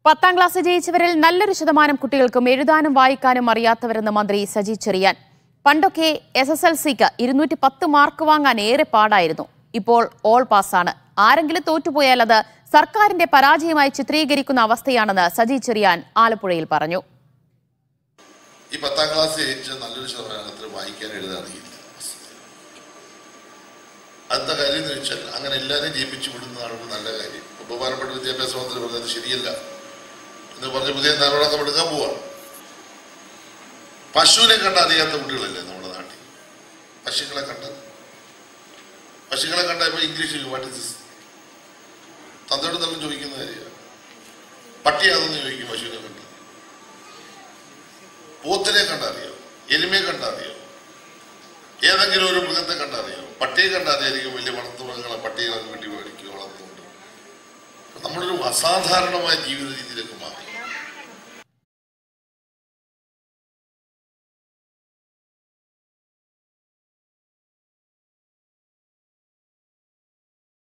പത്താം ക്ലാസ് ജയിച്ചവരിൽ നല്ലൊരു ശതമാനം കുട്ടികൾക്കും എഴുതാനും വായിക്കാനും അറിയാത്തവരെന്ന് മന്ത്രി സജി ചെറിയാൻ പണ്ടൊക്കെ എസ് എസ് എൽ സിക്ക് ഇരുന്നൂറ്റി പത്ത് മാർക്ക് വാങ്ങാൻ ഏറെ പാടായിരുന്നു ഇപ്പോൾ ഓൾ പാസ്സാണ് ആരെങ്കിലും തോറ്റുപോയാൽ അത് സർക്കാരിന്റെ പരാജയമായി ചിത്രീകരിക്കുന്ന അവസ്ഥയാണെന്ന് സജി ചെറിയാൻ ആലപ്പുഴയിൽ പറഞ്ഞു ഈ പത്താം ക്ലാസ് ജയിച്ച നല്ലൊരു ശതമാനത്തിൽ വായിക്കാൻ എഴുതാൻ അറിയില്ല അടുത്ത കാര്യം എന്ന് വെച്ചാൽ അങ്ങനെ എല്ലാവരെയും ജയിപ്പിച്ചു വിടുന്നതാണ് നല്ല കാര്യം ഇപ്പൊ ബഹുമാനപ്പെട്ട വിദ്യാഭ്യാസ മന്ത്രി പറഞ്ഞത് ശരിയല്ല എന്ന് പറഞ്ഞ് പുതിയ നടപടി എടുക്കാൻ പോവാണ് പശുവിനെ കണ്ട അറിയാത്ത കുട്ടികളല്ലേ നമ്മുടെ നാട്ടിൽ പശുക്കളെ കണ്ടത് പശുക്കളെ കണ്ട ഇപ്പൊ ഇംഗ്ലീഷിൽ വാട്ട് ഇസ് ദിസ് തന്തയോട് നല്ല ചോദിക്കുന്ന കാര്യമാണ് പട്ടിയാണെന്ന് ചോദിക്കും പശുവിനെ കണ്ടത് പോത്തിനെ കണ്ടറിയോ എരുമയെ കണ്ടറിയോ ഏതെങ്കിലും ഒരു മൃഗത്തെ കണ്ടറിയോ പട്ടിയെ കണ്ടറിയായിരിക്കും വലിയ വളർത്തു മൃഗങ്ങളെ പട്ടികളെ വീട്ടിൽ മേടിക്കുക വളർത്തുന്നുണ്ട് നമ്മളൊരു അസാധാരണമായ ജീവിത രീതിയിലേക്ക് മാറി